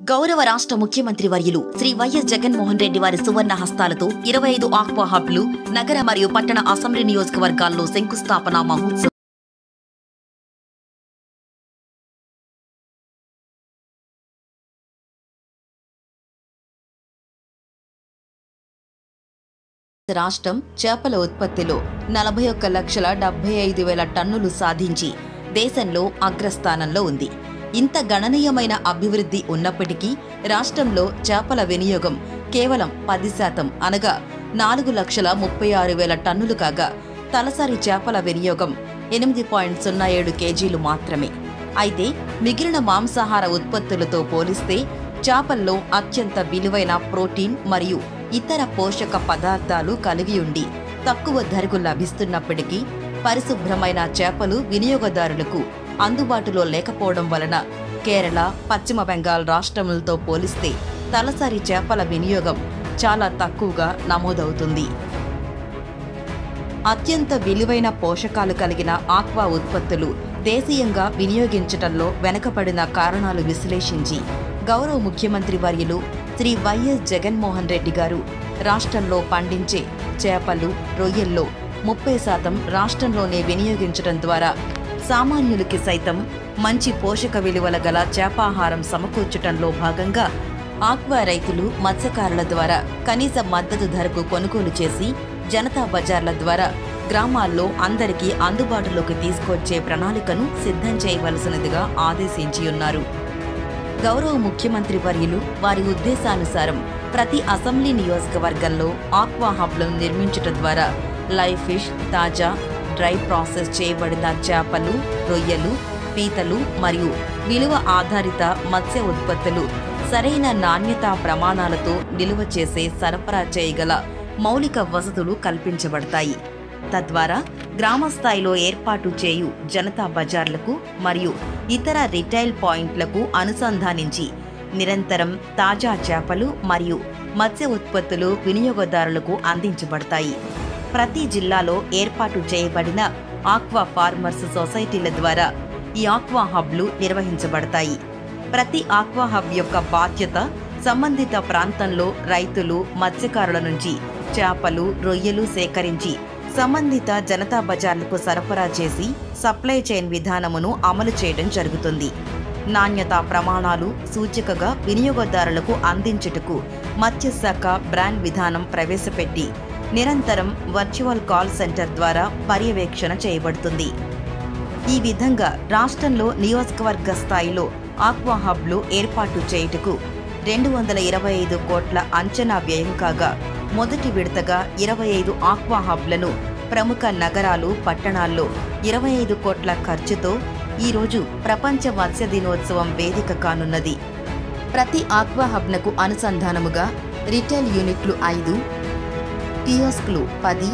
గౌరవ రాష్ట్ర ముఖ్యమంత్రి వర్యులు శ్రీ వైఎస్ జగన్మోహన్ రెడ్డి వారి సువర్ణ హస్తాలతో ఇరవై ఐదు ఆక్వా హబ్లు నగర మరియు పట్టణ అసెంబ్లీ నియోజకవర్గాల్లో శంకుస్థాపన మహోత్సవం రాష్ట్రం చేపల ఉత్పత్తిలో నలభై ఒక్క లక్షల డెబ్బై ఐదు వేల టన్నులు సాధించి దేశంలో అగ్రస్థానంలో ఉంది ఇంత గణనీయమైన అభివృద్ధి ఉన్నప్పటికీ రాష్ట్రంలో చేపల వినియోగం కేవలం పది శాతం అనగా నాలుగు లక్షల ముప్పై ఆరు వేల టన్నులు కాగా తలసరి చేపల వినియోగం ఎనిమిది పాయింట్ సున్నా ఏడు కేజీలు మాత్రమే అయితే మిగిలిన మాంసాహార ఉత్పత్తులతో పోలిస్తే చేపల్లో అత్యంత విలువైన ప్రోటీన్ మరియు ఇతర పోషక పదార్థాలు కలిగి ఉండి తక్కువ ధరకు లభిస్తున్నప్పటికీ పరిశుభ్రమైన చేపలు వినియోగదారులకు అందుబాటులో లేకపోవడం వలన కేరళ పశ్చిమ బెంగాల్ రాష్ట్రములతో పోలిస్తే తలసరి చేపల వినియోగం చాలా తక్కువగా నమోదవుతుంది అత్యంత విలువైన పోషకాలు కలిగిన ఆక్వా ఉత్పత్తులు దేశీయంగా వినియోగించటంలో వెనకబడిన కారణాలు విశ్లేషించి గౌరవ ముఖ్యమంత్రి వర్యులు శ్రీ వైఎస్ జగన్మోహన్ రెడ్డి గారు రాష్ట్రంలో పండించే చేపలు రొయ్యల్లో ముప్పై శాతం రాష్ట్రంలోనే వినియోగించడం ద్వారా సామాన్యులకి సైతం మంచి పోషక విలువల గల చేపాహారం సమకూర్చటంలో భాగంగా ఆక్వా రైతులు మత్స్యకారుల ద్వారా కనీస మద్దతు ధరకు కొనుగోలు చేసి జనతా బజార్ల ద్వారా గ్రామాల్లో అందరికీ అందుబాటులోకి తీసుకొచ్చే ప్రణాళికను సిద్ధం చేయవలసినదిగా ఆదేశించి ఉన్నారు గౌరవ ముఖ్యమంత్రి వర్యులు వారి ఉద్దేశానుసారం ప్రతి అసెంబ్లీ నియోజకవర్గంలో ఆక్వా హబ్లను నిర్మించడం ద్వారా లైవ్ ఫిష్ తాజా డ్రై ప్రాసెస్ చేయబడిన చేపలు రొయ్యలు పీతలు మరియు విలువ ఆధారిత మత్స్య ఉత్పత్తులు సరైన నాణ్యతా ప్రమాణాలతో నిలువ చేసే సరఫరా చేయగల మౌలిక వసతులు కల్పించబడతాయి తద్వారా గ్రామ స్థాయిలో ఏర్పాటు చేయు జనతా బజార్లకు మరియు ఇతర రిటైల్ పాయింట్లకు అనుసంధానించి నిరంతరం తాజా చేపలు మరియు మత్స్య ఉత్పత్తులు వినియోగదారులకు అందించబడతాయి ప్రతి జిల్లాలో ఏర్పాటు చేయబడిన ఆక్వా ఫార్మర్స్ సొసైటీల ద్వారా ఈ ఆక్వా హబ్లు నిర్వహించబడతాయి ప్రతి ఆక్వా హబ్ యొక్క బాధ్యత సంబంధిత ప్రాంతంలో రైతులు మత్స్యకారుల నుంచి చేపలు రొయ్యలు సేకరించి సంబంధిత జనతా బజార్లకు సరఫరా చేసి సప్లై చైన్ విధానమును అమలు చేయడం జరుగుతుంది నాణ్యతా ప్రమాణాలు సూచికగా వినియోగదారులకు అందించుటకు మత్స్యశాఖ బ్రాండ్ విధానం ప్రవేశపెట్టి నిరంతరం వర్చువల్ కాల్ సెంటర్ ద్వారా పర్యవేక్షణ చేయబడుతుంది ఈ విధంగా రాష్ట్రంలో నియోజకవర్గ స్థాయిలో ఆక్వా హబ్లు ఏర్పాటు చేయుటకు రెండు వందల ఇరవై ఐదు కోట్ల అంచనా వ్యయం కాగా మొదటి విడతగా ఇరవై ఐదు ఆక్వా హబ్లను ప్రముఖ నగరాలు పట్టణాల్లో ఇరవై ఐదు కోట్ల ఖర్చుతో ఈరోజు ప్రపంచ మత్స్య దినోత్సవం వేదిక కానున్నది ప్రతి ఆక్వా హబ్నకు అనుసంధానముగా రిటైల్ యూనిట్లు ఐదు కియోస్క్లు పది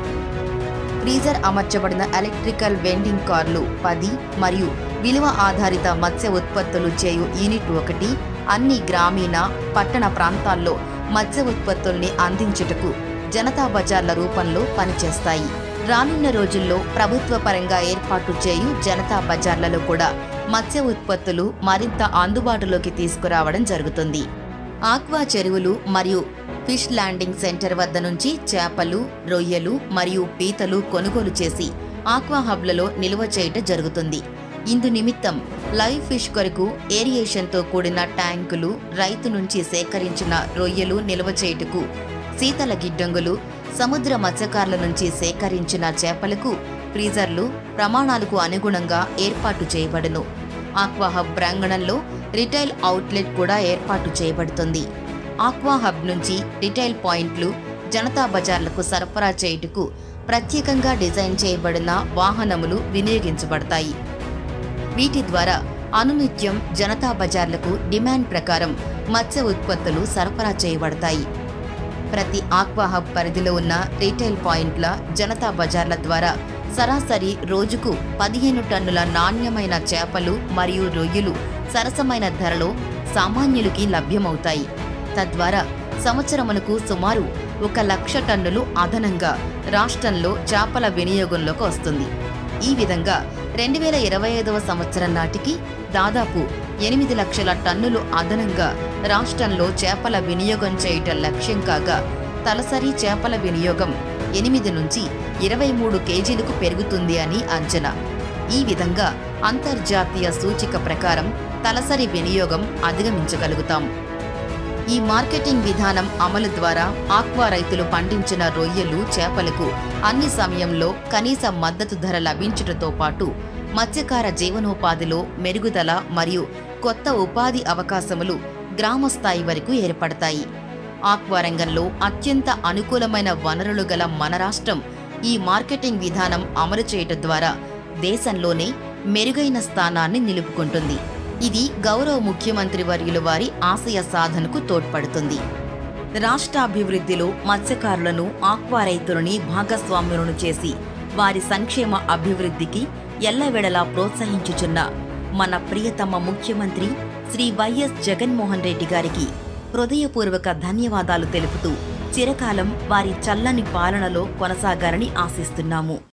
ఫ్రీజర్ అమర్చబడిన ఎలక్ట్రికల్ వెండింగ్ కార్లు పది మరియు విలువ ఆధారిత మత్స్య ఉత్పత్తులు చేయు యూనిట్ ఒకటి అన్ని గ్రామీణ పట్టణ ప్రాంతాల్లో మత్స్య ఉత్పత్తుల్ని అందించుటకు జనతా బజార్ల రూపంలో పనిచేస్తాయి రానున్న రోజుల్లో ప్రభుత్వ పరంగా ఏర్పాటు చేయు జనతా బజార్లలో కూడా మత్స్య ఉత్పత్తులు మరింత అందుబాటులోకి తీసుకురావడం జరుగుతుంది ఆక్వా చెరువులు మరియు ఫిష్ ల్యాండింగ్ సెంటర్ వద్ద నుంచి చేపలు రొయ్యలు మరియు పీతలు కొనుగోలు చేసి ఆక్వా హబ్లలో నిల్వ చేయటం జరుగుతుంది ఇందు నిమిత్తం లైవ్ ఫిష్ కొరకు ఏరియేషన్తో కూడిన ట్యాంకులు రైతు నుంచి సేకరించిన రొయ్యలు నిల్వ చేయుటకు శీతల గిడ్డంగులు సముద్ర మత్స్యకారుల నుంచి సేకరించిన చేపలకు ఫ్రీజర్లు ప్రమాణాలకు అనుగుణంగా ఏర్పాటు చేయబడును ఆక్వా హబ్ ప్రాంగణంలో రిటైల్ అవుట్లెట్ కూడా ఏర్పాటు చేయబడుతుంది ఆక్వా హబ్ నుంచి రిటైల్ పాయింట్లు జనతా బజార్లకు సరఫరా చేయుటకు ప్రత్యేకంగా డిజైన్ చేయబడిన వాహనములు వినియోగించబడతాయి వీటి ద్వారా అనునిత్యం జనతా బజార్లకు డిమాండ్ ప్రకారం మత్స్య ఉత్పత్తులు సరఫరా చేయబడతాయి ప్రతి ఆక్వా హబ్ పరిధిలో ఉన్న రీటైల్ పాయింట్ల జనతా బజార్ల ద్వారా సరాసరి రోజుకు పదిహేను టన్నుల నాణ్యమైన చేపలు మరియు రొయ్యలు సరసమైన ధరలో సామాన్యులకి లభ్యమవుతాయి తద్వారా సంవత్సరమునకు సుమారు ఒక లక్ష టన్నులు అదనంగా రాష్ట్రంలో చేపల వినియోగంలోకి వస్తుంది ఈ విధంగా రెండు వేల ఇరవై ఐదవ సంవత్సరం నాటికి దాదాపు ఎనిమిది లక్షల టన్నులు అదనంగా రాష్ట్రంలో చేపల వినియోగం చేయటం లక్ష్యం కాగా తలసరి చేపల వినియోగం ఎనిమిది నుంచి ఇరవై మూడు కేజీలకు పెరుగుతుంది అని అంచనా ఈ విధంగా అంతర్జాతీయ సూచిక ప్రకారం తలసరి వినియోగం అధిగమించగలుగుతాం ఈ మార్కెటింగ్ విధానం అమలు ద్వారా ఆక్వా రైతులు పండించిన రొయ్యలు చేపలకు అన్ని సమయంలో కనీస మద్దతు ధర లభించుటతో పాటు మత్స్యకార జీవనోపాధిలో మెరుగుదల మరియు కొత్త ఉపాధి అవకాశములు గ్రామ స్థాయి వరకు ఏర్పడతాయి ఆక్వా రంగంలో అత్యంత అనుకూలమైన వనరులు గల మన రాష్ట్రం ఈ మార్కెటింగ్ విధానం అమలు చేయటం ద్వారా దేశంలోనే మెరుగైన స్థానాన్ని నిలుపుకుంటుంది ఇది గౌరవ ముఖ్యమంత్రి వర్యుల వారి ఆశయ సాధనకు తోడ్పడుతుంది రాష్ట్ర అభివృద్ధిలో మత్స్యకారులను ఆక్వా రైతులని భాగస్వాములను చేసి వారి సంక్షేమ అభివృద్ధికి ఎల్లవెడలా ప్రోత్సహించుచున్న మన ప్రియతమ ముఖ్యమంత్రి శ్రీ వైఎస్ జగన్మోహన్ రెడ్డి గారికి హృదయపూర్వక ధన్యవాదాలు తెలుపుతూ చిరకాలం వారి చల్లని పాలనలో కొనసాగాలని ఆశిస్తున్నాము